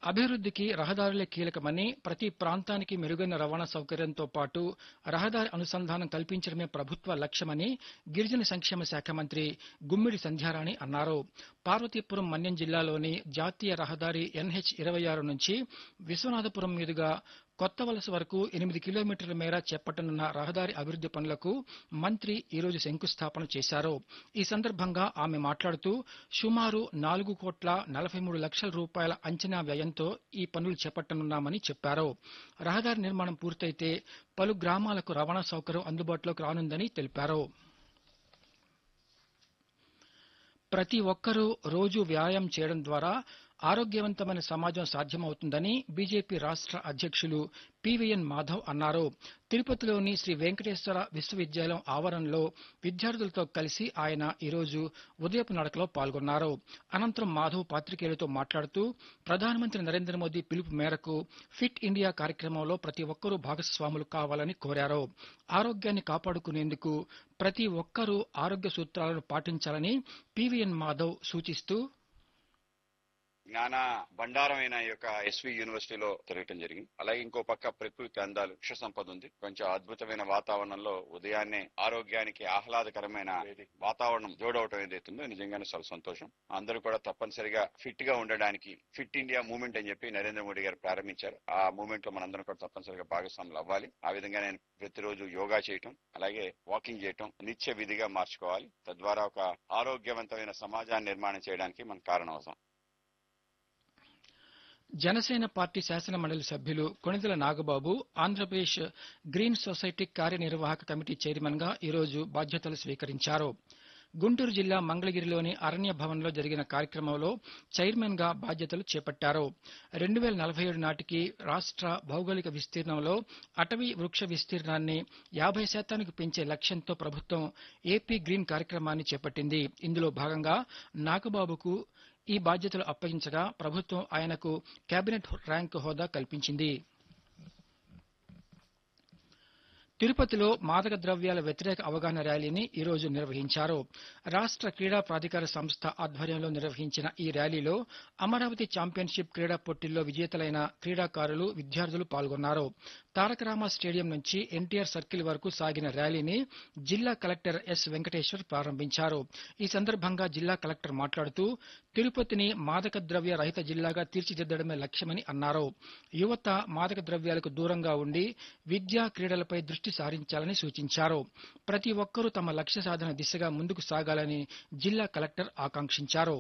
అభివృద్ధికి రహదారులే కీలకమని ప్రతి ప్రాంతానికి మెరుగైన రవాణా సౌకర్యంతో పాటు రహదారి అనుసంధానం కల్పించడమే ప్రభుత్వ లక్ష్యమని గిరిజన సంక్షేమ శాఖ మంత్రి గుమ్మిడి సంధ్యారాణి అన్నారు పార్వతీపురం మన్యం జిల్లాలోని జాతీయ రహదారి ఎన్హెచ్ ఇరవై ఆరు నుంచి విశ్వనాథపురం మీదుగా కొత్త వలస వరకు ఎనిమిది కిలోమీటర్ల మేర చేపట్టనున్న రహదారి అభివృద్ది పనులకు మంత్రి ఈరోజు శంకుస్థాపన చేశారు ఈ సందర్భంగా ఆమె మాట్లాడుతూ సుమారు నాలుగు కోట్ల నలభై మూడు లక్షల రూపాయల అంచనా వ్యయంతో ఈ పనులు చేపట్టనున్నామని చెప్పారు రహదారి నిర్మాణం పూర్తయితే పలు గ్రామాలకు రవాణా సౌకర్యం అందుబాటులోకి రానుందని తెలిపారు ప్రతి ఒక్కరూ రోజు వ్యాయామం చేయడం ద్వారా ఆరోగ్యవంతమైన సమాజం సాధ్యమవుతుందని బీజేపీ రాష్ట్ర అధ్యక్షులు పివిఎన్ మాధవ్ అన్నారు తిరుపతిలోని శ్రీ వెంకటేశ్వర విశ్వవిద్యాలయం ఆవరణలో విద్యార్థులతో కలిసి ఆయన ఈరోజు ఉదయపు నడకలో పాల్గొన్నారు అనంతరం మాధవ్ పాత్రికేయులతో మాట్లాడుతూ ప్రధానమంత్రి నరేంద్ర మోదీ పిలుపు మేరకు ఫిట్ ఇండియా కార్యక్రమంలో ప్రతి ఒక్కరూ భాగస్వాములు కావాలని కోరారు ఆరోగ్యాన్ని కాపాడుకునేందుకు ప్రతి ఒక్కరూ ఆరోగ్య సూత్రాలను పాటించాలని పివిఎన్ మాధవ్ సూచిస్తూ జ్ఞాన బండారమైన ఈ యొక్క ఎస్వి యూనివర్సిటీలో తిరగటం జరిగింది అలాగే ఇంకో పక్క ప్రకృతి అందాలు వృక్ష సంపద ఉంది కొంచెం అద్భుతమైన వాతావరణంలో ఉదయాన్నే ఆరోగ్యానికి ఆహ్లాదకరమైన వాతావరణం జోడవటం ఏదైతుందో నిజంగానే చాలా సంతోషం అందరూ కూడా తప్పనిసరిగా ఫిట్ గా ఉండడానికి ఫిట్ ఇండియా మూవ్మెంట్ అని చెప్పి నరేంద్ర మోడీ గారు ప్రారంభించారు ఆ మూవ్మెంట్ లో మనందరం కూడా తప్పనిసరిగా భాగస్వాములు అవ్వాలి ఆ విధంగా నేను ప్రతిరోజు యోగా చేయటం అలాగే వాకింగ్ చేయటం నిత్య విధిగా మార్చుకోవాలి తద్వారా ఒక ఆరోగ్యవంతమైన సమాజాన్ని నిర్మాణం చేయడానికి మన కారణం అవుతాం జనసేన పార్టీ శాసన మండలి సభ్యులు కొణిదెల నాగబాబు ఆంధ్రప్రదేశ్ గ్రీన్ సొసైటీ కార్యనిర్వాహక కమిటీ చైర్మన్ గా ఈరోజు బాధ్యతలు స్వీకరించారు గుంటూరు జిల్లా మంగళగిరిలోని అరణ్య భవన్లో జరిగిన కార్యక్రమంలో చైర్మన్ గా బాధ్యతలు చేపట్టారు రెండు వేల నలభై ఏడు నాటికి రాష్ట్ర భౌగోళిక విస్తీర్ణంలో అటవీ వృక్ష విస్తీర్ణాన్ని యాభై శాతానికి పెంచే లక్ష్యంతో ప్రభుత్వం ఏపీ గ్రీన్ కార్యక్రమాన్ని చేపట్టింది ఇందులో భాగంగా నాగబాబుకు ఈ బాధ్యతలు అప్పగించగా ప్రభుత్వం ఆయనకు కేబినెట్ ర్యాంకు హోదా కల్పించింది తిరుపతిలో మాదక ద్రవ్యాల వ్యతిరేక అవగాహన ర్యాలీని ఈ రోజు నిర్వహించారు రాష్ట్ర క్రీడా ప్రాధికార సంస్థ ఆధ్వర్యంలో నిర్వహించిన ఈ ర్యాలీలో అమరావతి ఛాంపియన్షిప్ క్రీడా పోటీల్లో విజేతలైన క్రీడాకారులు విద్యార్థులు పాల్గొన్నారు తారకరామ స్టేడియం నుంచి ఎన్టీఆర్ సర్కిల్ వరకు సాగిన ర్యాలీని జిల్లా కలెక్టర్ ఎస్ వెంకటేశ్వర్ ప్రారంభించారు ఈ సందర్భంగా జిల్లా కలెక్టర్ మాట్లాడుతూ తిరుపతిని మాదక ద్రవ్య రహిత జిల్లాగా తీర్చిదిద్దడమే లక్ష్యమని అన్నారు యువత మాదక ద్రవ్యాలకు దూరంగా ఉండి విద్యా క్రీడలపై దృష్టి సారించాలని సూచించారు ప్రతి ఒక్కరూ తమ లక్ష్య సాధన దిశగా ముందుకు సాగాలని జిల్లా కలెక్టర్ ఆకాంక్షించారు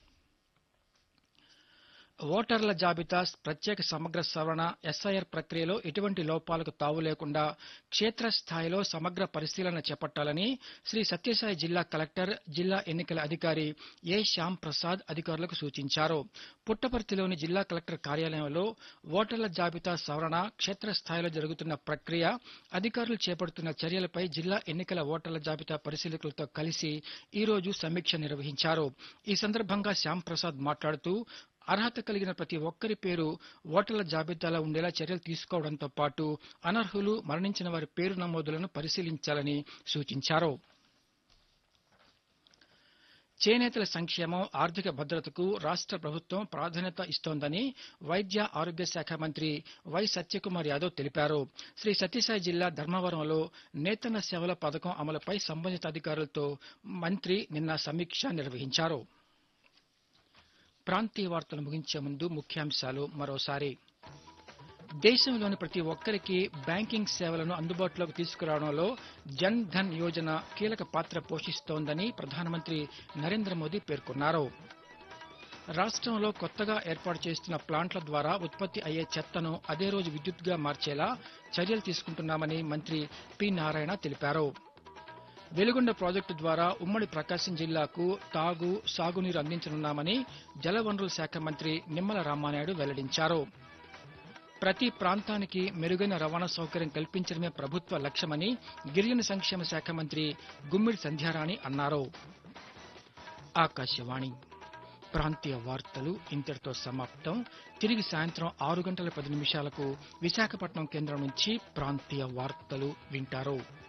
ఓటర్ల జాబితా ప్రత్యేక సమగ్ర సవరణ ఎస్ఐఆర్ ప్రక్రియలో ఎటువంటి లోపాలకు తావు లేకుండా క్షేత్రస్థాయిలో సమగ్ర పరిశీలన చేపట్టాలని శ్రీ సత్యసాయి జిల్లా కలెక్టర్ జిల్లా ఎన్నికల అధికారి ఏ శ్యామ్ ప్రసాద్ అధికారులకు సూచించారు పుట్టపర్తిలోని జిల్లా కలెక్టర్ కార్యాలయంలో ఓటర్ల జాబితా సవరణ క్షేత్రస్థాయిలో జరుగుతున్న ప్రక్రియ అధికారులు చేపడుతున్న చర్యలపై జిల్లా ఎన్నికల ఓటర్ల జాబితా పరిశీలకులతో కలిసి ఈ రోజు సమీక్ష నిర్వహించారు ఈ సందర్భంగా శ్యామ్ ప్రసాద్ మాట్లాడుతూ అర్హత కలిగిన ప్రతి ఒక్కరి పేరు ఓటర్ల జాబితాలో ఉండేలా చర్యలు తీసుకోవడంతో పాటు అనర్హులు మరణించిన వారి పేరు నమోదులను పరిశీలించాలని సూచించారు చేనేతల సంక్షేమం ఆర్థిక భద్రతకు రాష్ట్ర ప్రభుత్వం ప్రాధాన్యత ఇస్తోందని వైద్య ఆరోగ్య శాఖ మంత్రి వై సత్యకుమార్ యాదవ్ తెలిపారు శ్రీ సత్యసాయి జిల్లా ధర్మవరంలో నేతన్న సేవల పథకం అమలుపై సంబంధిత అధికారులతో మంత్రి నిన్న సమీక్ష నిర్వహించారు ప్రాంతీయ వార్తలు ముగించే ముందు ముఖ్యాంశాలు మరోసారి దేశంలోని ప్రతి ఒక్కరికి బ్యాంకింగ్ సేవలను అందుబాటులోకి తీసుకురావడంలో జన్ ధన్ యోజన కీలక పాత్ర పోషిస్తోందని ప్రధానమంత్రి నరేంద్ర మోదీ పేర్కొన్నారు రాష్ట్రంలో కొత్తగా ఏర్పాటు చేస్తున్న ప్లాంట్ల ద్వారా ఉత్పత్తి అయ్యే చెత్తను అదే రోజు విద్యుత్గా మార్చేలా చర్యలు తీసుకుంటున్నామని మంత్రి పి నారాయణ తెలిపారు వెలుగొండ ప్రాజెక్టు ద్వారా ఉమ్మడి ప్రకాశం జిల్లాకు తాగు సాగునీరు అందించనున్నామని జలవనరుల శాఖ మంత్రి నిమ్మల రామానాయుడు వెల్లడించారు ప్రతి ప్రాంతానికి మెరుగైన రవాణా సౌకర్యం కల్పించడమే ప్రభుత్వ లక్ష్యమని గిరిజన సంక్షేమ శాఖ మంత్రి గుమ్మిడి సంధ్యారాణి అన్నారు ఆకాశవాణి ప్రాంతీయ వార్తలు ఇంతటితో సమాప్తం తిరిగి సాయంత్రం ఆరు గంటల పది నిమిషాలకు విశాఖపట్నం కేంద్రం నుంచి ప్రాంతీయ వార్తలు వింటారు